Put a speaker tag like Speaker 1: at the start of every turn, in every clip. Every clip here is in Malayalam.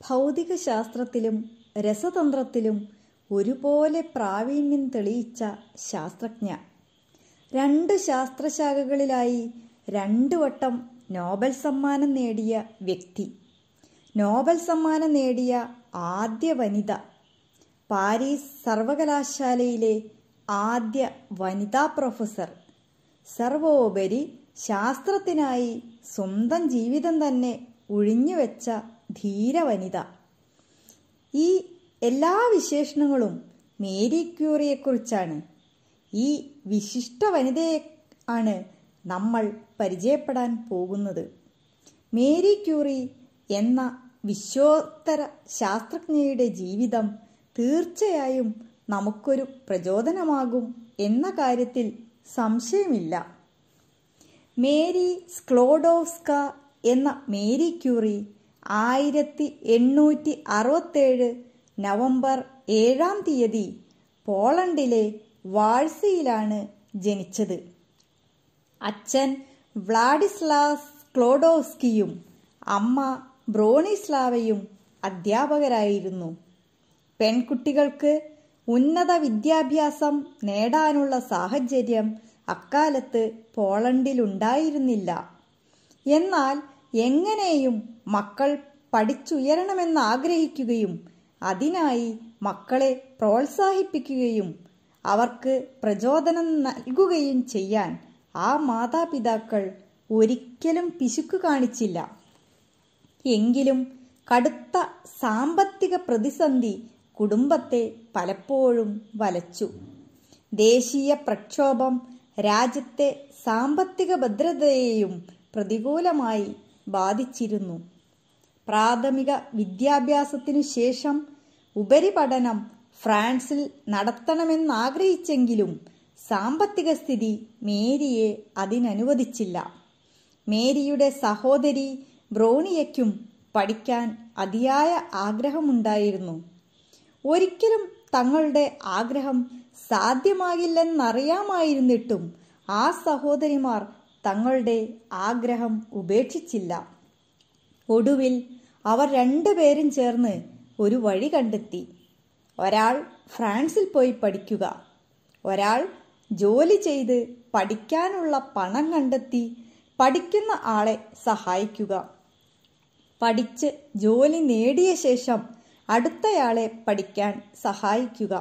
Speaker 1: ഭൗതിക ശാസ്ത്രത്തിലും രസതന്ത്രത്തിലും ഒരുപോലെ പ്രാവീണ്യം തെളിയിച്ച ശാസ്ത്രജ്ഞ രണ്ട് ശാസ്ത്രശാഖകളിലായി രണ്ടു വട്ടം നോബൽ സമ്മാനം നേടിയ വ്യക്തി നോബൽ സമ്മാനം നേടിയ ആദ്യ വനിത പാരീസ് സർവകലാശാലയിലെ ആദ്യ വനിതാ പ്രൊഫസർ സർവോപരി ശാസ്ത്രത്തിനായി സ്വന്തം ജീവിതം തന്നെ ഒഴിഞ്ഞുവെച്ച ധീരവനിത ഈ എല്ലാ വിശേഷണങ്ങളും മേരി ക്യൂറിയെക്കുറിച്ചാണ് ഈ വിശിഷ്ട വനിതയെ ആണ് നമ്മൾ പരിചയപ്പെടാൻ പോകുന്നത് മേരി ക്യൂറി എന്ന വിശ്വോത്തര ശാസ്ത്രജ്ഞയുടെ ജീവിതം തീർച്ചയായും നമുക്കൊരു പ്രചോദനമാകും എന്ന കാര്യത്തിൽ സംശയമില്ല മേരി സ്ക്ലോഡോസ്ക എന്ന മേരി ക്യൂറി ആയിരത്തി എണ്ണൂറ്റി അറുപത്തേഴ് നവംബർ ഏഴാം തീയതി പോളണ്ടിലെ വാഴ്സയിലാണ് ജനിച്ചത് അച്ഛൻ വ്ളാഡിസ്ലാസ് ക്ലോഡോസ്കിയും അമ്മ ബ്രോണിസ്ലാവയും അധ്യാപകരായിരുന്നു പെൺകുട്ടികൾക്ക് ഉന്നത വിദ്യാഭ്യാസം നേടാനുള്ള സാഹചര്യം അക്കാലത്ത് പോളണ്ടിലുണ്ടായിരുന്നില്ല എന്നാൽ എങ്ങനെയും മക്കൾ പഠിച്ചുയരണമെന്ന് ആഗ്രഹിക്കുകയും അതിനായി മക്കളെ പ്രോത്സാഹിപ്പിക്കുകയും അവർക്ക് പ്രചോദനം നൽകുകയും ചെയ്യാൻ ആ മാതാപിതാക്കൾ ഒരിക്കലും പിശുക്ക് കാണിച്ചില്ല എങ്കിലും കടുത്ത സാമ്പത്തിക പ്രതിസന്ധി കുടുംബത്തെ പലപ്പോഴും വലച്ചു ദേശീയ പ്രക്ഷോഭം രാജ്യത്തെ സാമ്പത്തിക ഭദ്രതയെയും പ്രതികൂലമായി ബാധിച്ചിരുന്നു പ്രാഥമിക വിദ്യാഭ്യാസത്തിനു ശേഷം ഉപരിപഠനം ഫ്രാൻസിൽ നടത്തണമെന്നാഗ്രഹിച്ചെങ്കിലും സാമ്പത്തിക സ്ഥിതി മേരിയെ അതിനനുവദിച്ചില്ല മേരിയുടെ സഹോദരി ബ്രോണിയയ്ക്കും പഠിക്കാൻ അതിയായ ആഗ്രഹമുണ്ടായിരുന്നു ഒരിക്കലും തങ്ങളുടെ ആഗ്രഹം സാധ്യമാകില്ലെന്നറിയാമായിരുന്നിട്ടും ആ സഹോദരിമാർ തങ്ങളുടെ ആഗ്രഹം ഉപേക്ഷിച്ചില്ല ഒടുവിൽ അവർ രണ്ടുപേരും ചേർന്ന് ഒരു വഴി കണ്ടെത്തി ഒരാൾ ഫ്രാൻസിൽ പോയി പഠിക്കുക ഒരാൾ ജോലി ചെയ്ത് പഠിക്കാനുള്ള പണം കണ്ടെത്തി പഠിക്കുന്ന ആളെ സഹായിക്കുക പഠിച്ച് ജോലി നേടിയ ശേഷം അടുത്തയാളെ പഠിക്കാൻ സഹായിക്കുക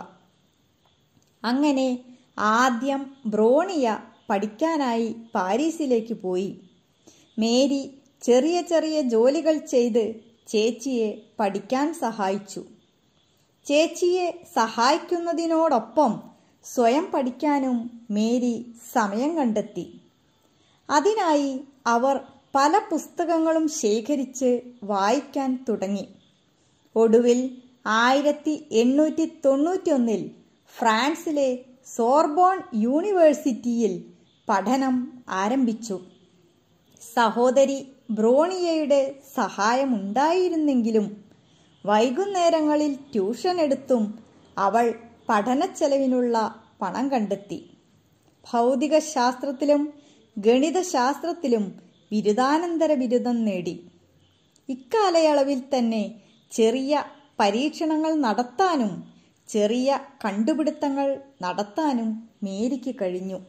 Speaker 1: അങ്ങനെ ആദ്യം ബ്രോണിയ പഠിക്കാനായി പാരീസിലേക്ക് പോയി മേരി ചെറിയ ചെറിയ ജോലികൾ ചെയ്ത് ചേച്ചിയെ പഠിക്കാൻ സഹായിച്ചു ചേച്ചിയെ സഹായിക്കുന്നതിനോടൊപ്പം സ്വയം പഠിക്കാനും മേരി സമയം കണ്ടെത്തി അതിനായി അവർ പല പുസ്തകങ്ങളും ശേഖരിച്ച് വായിക്കാൻ തുടങ്ങി ഒടുവിൽ ആയിരത്തി എണ്ണൂറ്റി തൊണ്ണൂറ്റിയൊന്നിൽ ഫ്രാൻസിലെ സോർബോൺ യൂണിവേഴ്സിറ്റിയിൽ പഠനം ആരംഭിച്ചു സഹോദരി ബ്രോണിയയുടെ സഹായമുണ്ടായിരുന്നെങ്കിലും വൈകുന്നേരങ്ങളിൽ ട്യൂഷൻ എടുത്തും അവൾ പഠനച്ചെലവിനുള്ള പണം കണ്ടെത്തി ഭൗതിക ശാസ്ത്രത്തിലും ഗണിതശാസ്ത്രത്തിലും ബിരുദാനന്തര ബിരുദം നേടി ഇക്കാലയളവിൽ തന്നെ ചെറിയ പരീക്ഷണങ്ങൾ നടത്താനും ചെറിയ കണ്ടുപിടുത്തങ്ങൾ നടത്താനും മേരിക്ക് കഴിഞ്ഞു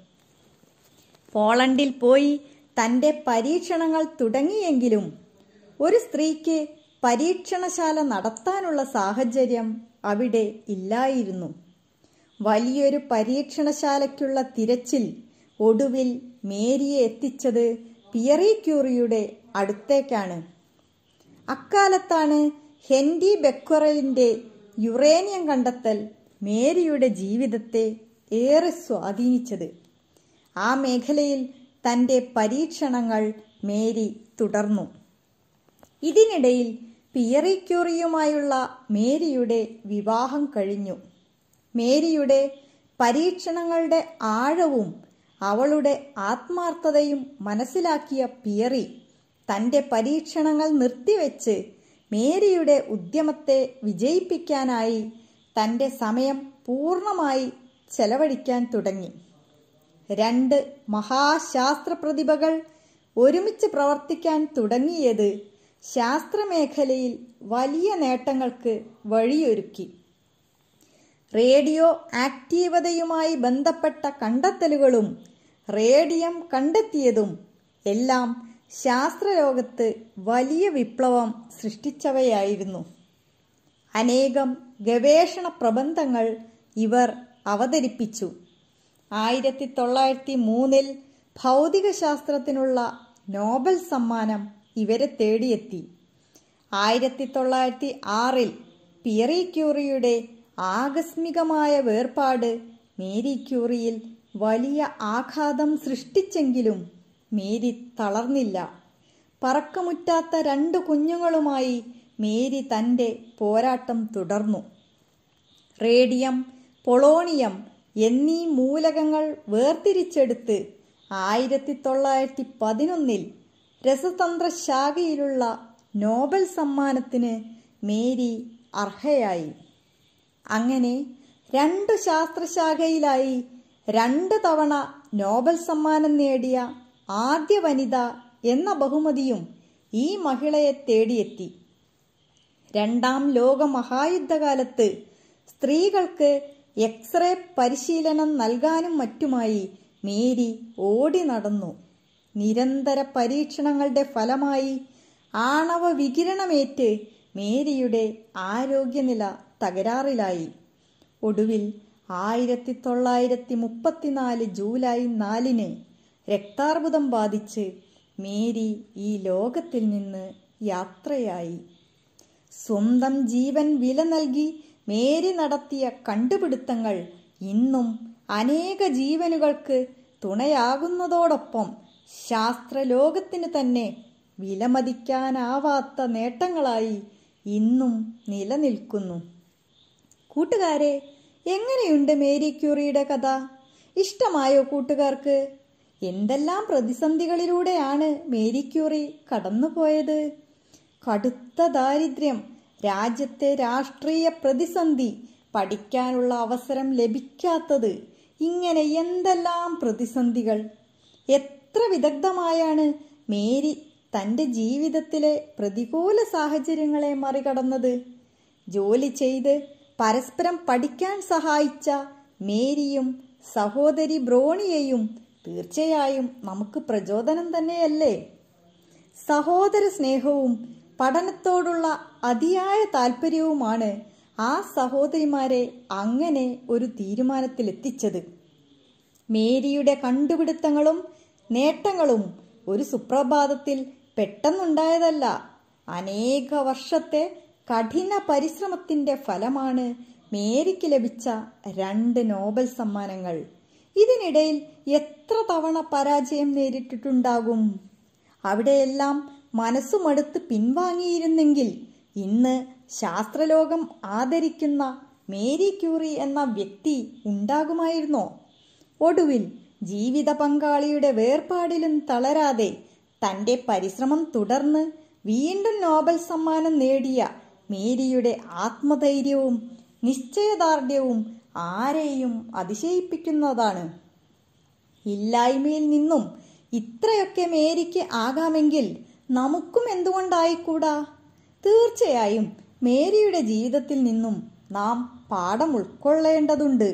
Speaker 1: പോളണ്ടിൽ പോയി തൻ്റെ പരീക്ഷണങ്ങൾ തുടങ്ങിയെങ്കിലും ഒരു സ്ത്രീക്ക് പരീക്ഷണശാല നടത്താനുള്ള സാഹചര്യം അവിടെ ഇല്ലായിരുന്നു വലിയൊരു പരീക്ഷണശാലയ്ക്കുള്ള തിരച്ചിൽ ഒടുവിൽ മേരിയെ എത്തിച്ചത് പിയറി ക്യൂറിയുടെ അടുത്തേക്കാണ് അക്കാലത്താണ് ഹെൻറി ബെക്വറലിന്റെ യുറേനിയം കണ്ടെത്തൽ മേരിയുടെ ജീവിതത്തെ ഏറെ സ്വാധീനിച്ചത് ആ മേഖലയിൽ തൻ്റെ പരീക്ഷണങ്ങൾ മേരി തുടർന്നു ഇതിനിടയിൽ പിയറി ക്യൂറിയുമായുള്ള മേരിയുടെ വിവാഹം കഴിഞ്ഞു മേരിയുടെ പരീക്ഷണങ്ങളുടെ ആഴവും അവളുടെ ആത്മാർത്ഥതയും മനസ്സിലാക്കിയ പിയറി തൻ്റെ പരീക്ഷണങ്ങൾ നിർത്തിവെച്ച് മേരിയുടെ ഉദ്യമത്തെ വിജയിപ്പിക്കാനായി തൻ്റെ സമയം പൂർണ്ണമായി ചെലവഴിക്കാൻ തുടങ്ങി രണ്ട് മഹാശാസ്ത്ര പ്രതിഭകൾ ഒരുമിച്ച് പ്രവർത്തിക്കാൻ തുടങ്ങിയത് ശാസ്ത്രമേഖലയിൽ വലിയ നേട്ടങ്ങൾക്ക് വഴിയൊരുക്കി റേഡിയോ ആക്റ്റീവതയുമായി ബന്ധപ്പെട്ട കണ്ടെത്തലുകളും റേഡിയം കണ്ടെത്തിയതും എല്ലാം ശാസ്ത്രലോകത്ത് വലിയ വിപ്ലവം സൃഷ്ടിച്ചവയായിരുന്നു അനേകം ഗവേഷണ പ്രബന്ധങ്ങൾ ഇവർ അവതരിപ്പിച്ചു ആയിരത്തി തൊള്ളായിരത്തി മൂന്നിൽ ഭൗതികശാസ്ത്രത്തിനുള്ള നോബൽ സമ്മാനം ഇവരെ തേടിയെത്തി ആയിരത്തി തൊള്ളായിരത്തി ആറിൽ പിയറി ക്യൂറിയുടെ ആകസ്മികമായ വേർപാട് മേരി ക്യൂറിയിൽ വലിയ ആഘാതം സൃഷ്ടിച്ചെങ്കിലും മേരി തളർന്നില്ല പറക്കമുറ്റാത്ത രണ്ട് കുഞ്ഞുങ്ങളുമായി മേരി തൻ്റെ പോരാട്ടം തുടർന്നു റേഡിയം പൊളോണിയം എന്നീ മൂലകങ്ങൾ വേർതിരിച്ചെടുത്ത് ആയിരത്തി തൊള്ളായിരത്തി പതിനൊന്നിൽ രസതന്ത്ര ശാഖയിലുള്ള നോബൽ സമ്മാനത്തിന് മേരി അർഹയായി അങ്ങനെ രണ്ടു ശാസ്ത്രശാഖയിലായി രണ്ട് തവണ നോബൽ സമ്മാനം നേടിയ ആദ്യ വനിത എന്ന ബഹുമതിയും ഈ മഹിളയെ തേടിയെത്തി രണ്ടാം ലോക മഹായുദ്ധകാലത്ത് സ്ത്രീകൾക്ക് എക്സ്റേ പരിശീലനം നൽകാനും മറ്റുമായി മേരി ഓടി നടന്നു നിരന്തര പരീക്ഷണങ്ങളുടെ ഫലമായി ആണവ വികിരണമേറ്റ് മേരിയുടെ ആരോഗ്യനില തകരാറിലായി ഒടുവിൽ ആയിരത്തി തൊള്ളായിരത്തി മുപ്പത്തിനാല് ജൂലൈ നാലിന് രക്താർബുദം ബാധിച്ച് മേരി ഈ ലോകത്തിൽ നിന്ന് യാത്രയായി സ്വന്തം ജീവൻ വില നൽകി മേരി നടത്തിയ കണ്ടുപിടുത്തങ്ങൾ ഇന്നും അനേക ജീവനുകൾക്ക് തുണയാകുന്നതോടൊപ്പം ശാസ്ത്രലോകത്തിന് തന്നെ വിലമതിക്കാനാവാത്ത നേട്ടങ്ങളായി ഇന്നും നിലനിൽക്കുന്നു കൂട്ടുകാരെ എങ്ങനെയുണ്ട് മേരി ക്യൂറിയുടെ കഥ ഇഷ്ടമായോ കൂട്ടുകാർക്ക് എന്തെല്ലാം പ്രതിസന്ധികളിലൂടെയാണ് മേരി ക്യൂറി കടന്നുപോയത് കടുത്ത ദാരിദ്ര്യം രാജ്യത്തെ രാഷ്ട്രീയ പ്രതിസന്ധി പഠിക്കാനുള്ള അവസരം ലഭിക്കാത്തത് ഇങ്ങനെ എന്തെല്ലാം പ്രതിസന്ധികൾ എത്ര വിദഗ്ധമായാണ് മേരി തൻ്റെ ജീവിതത്തിലെ പ്രതികൂല സാഹചര്യങ്ങളെ മറികടന്നത് ജോലി ചെയ്ത് പരസ്പരം പഠിക്കാൻ സഹായിച്ച മേരിയും സഹോദരി ബ്രോണിയെയും തീർച്ചയായും നമുക്ക് പ്രചോദനം തന്നെയല്ലേ സഹോദര സ്നേഹവും പഠനത്തോടുള്ള അതിയായ താല്പര്യവുമാണ് ആ സഹോദരിമാരെ അങ്ങനെ ഒരു തീരുമാനത്തിലെത്തിച്ചത് മേരിയുടെ കണ്ടുപിടുത്തങ്ങളും നേട്ടങ്ങളും ഒരു സുപ്രഭാതത്തിൽ പെട്ടെന്നുണ്ടായതല്ല അനേക വർഷത്തെ കഠിന പരിശ്രമത്തിന്റെ ഫലമാണ് മേരിക്ക് ലഭിച്ച രണ്ട് നോബൽ സമ്മാനങ്ങൾ ഇതിനിടയിൽ എത്ര തവണ പരാജയം നേരിട്ടിട്ടുണ്ടാകും അവിടെയെല്ലാം മനസ്സുമടുത്ത് പിൻവാങ്ങിയിരുന്നെങ്കിൽ ഇന്ന് ശാസ്ത്രലോകം ആദരിക്കുന്ന മേരി ക്യൂറി എന്ന വ്യക്തി ഉണ്ടാകുമായിരുന്നോ ഒടുവിൽ ജീവിത പങ്കാളിയുടെ വേർപാടിലും തളരാതെ തന്റെ പരിശ്രമം തുടർന്ന് വീണ്ടും നോബൽ സമ്മാനം നേടിയ മേരിയുടെ ആത്മധൈര്യവും നിശ്ചയദാർഢ്യവും ആരെയും അതിശയിപ്പിക്കുന്നതാണ് ഇല്ലായ്മയിൽ നിന്നും ഇത്രയൊക്കെ മേരിക്ക് ആകാമെങ്കിൽ നമുക്കും എന്തുകൊണ്ടായിക്കൂടാ തീർച്ചയായും മേരിയുടെ ജീവിതത്തിൽ നിന്നും നാം പാഠം ഉൾക്കൊള്ളേണ്ടതുണ്ട്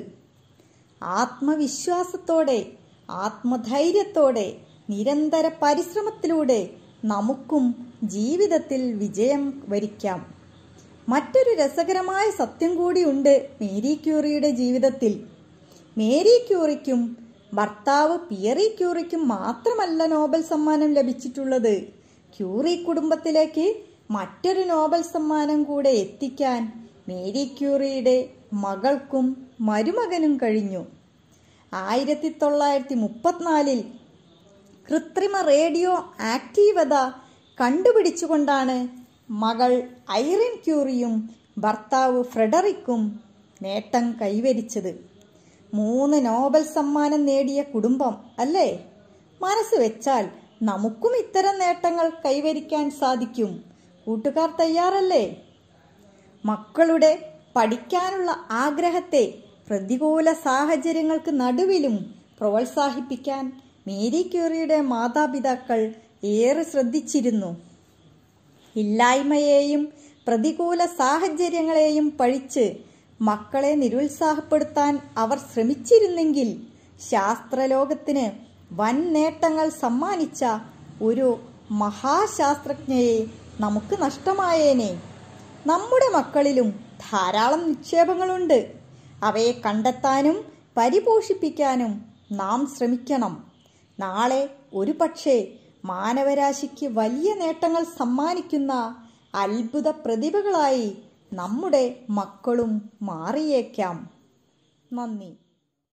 Speaker 1: ആത്മവിശ്വാസത്തോടെ ആത്മധൈര്യത്തോടെ നിരന്തര പരിശ്രമത്തിലൂടെ നമുക്കും ജീവിതത്തിൽ വിജയം വരിക്കാം മറ്റൊരു രസകരമായ സത്യം കൂടിയുണ്ട് മേരി ക്യൂറിയുടെ ജീവിതത്തിൽ മേരി ക്യൂറിക്കും ഭർത്താവ് പിയറി ക്യൂറിക്കും മാത്രമല്ല നോബൽ സമ്മാനം ലഭിച്ചിട്ടുള്ളത് ക്യൂറി കുടുംബത്തിലേക്ക് മറ്റൊരു നോബൽ സമ്മാനം കൂടെ എത്തിക്കാൻ മേരി ക്യൂറിയുടെ മകൾക്കും മരുമകനും കഴിഞ്ഞു ആയിരത്തി തൊള്ളായിരത്തി മുപ്പത്തിനാലിൽ കൃത്രിമ റേഡിയോ ആക്റ്റീവത കണ്ടുപിടിച്ചുകൊണ്ടാണ് മകൾ ഐറിൻ ക്യൂറിയും ഭർത്താവ് ഫ്രെഡറിക്കും നേട്ടം കൈവരിച്ചത് മൂന്ന് നോബൽ സമ്മാനം നേടിയ കുടുംബം അല്ലേ മനസ്സ് വെച്ചാൽ നമുക്കും ഇത്തരം നേട്ടങ്ങൾ കൈവരിക്കാൻ സാധിക്കും കൂട്ടുകാർ തയ്യാറല്ലേ മക്കളുടെ പഠിക്കാനുള്ള ആഗ്രഹത്തെ പ്രതികൂല സാഹചര്യങ്ങൾക്ക് നടുവിലും പ്രോത്സാഹിപ്പിക്കാൻ മേരി ക്യൂറിയുടെ മാതാപിതാക്കൾ ഏറെ ശ്രദ്ധിച്ചിരുന്നു ഇല്ലായ്മയെയും പ്രതികൂല സാഹചര്യങ്ങളെയും പഴിച്ച് മക്കളെ നിരുത്സാഹപ്പെടുത്താൻ അവർ ശ്രമിച്ചിരുന്നെങ്കിൽ ശാസ്ത്രലോകത്തിന് വൻ നേട്ടങ്ങൾ സമ്മാനിച്ച ഒരു മഹാശാസ്ത്രജ്ഞയെ നമുക്ക് നഷ്ടമായേനെ നമ്മുടെ മക്കളിലും ധാരാളം നിക്ഷേപങ്ങളുണ്ട് അവയെ കണ്ടെത്താനും പരിപോഷിപ്പിക്കാനും നാം ശ്രമിക്കണം നാളെ ഒരു പക്ഷേ മാനവരാശിക്ക് വലിയ നേട്ടങ്ങൾ സമ്മാനിക്കുന്ന അത്ഭുത പ്രതിഭകളായി നമ്മുടെ മക്കളും മാറിയേക്കാം നന്ദി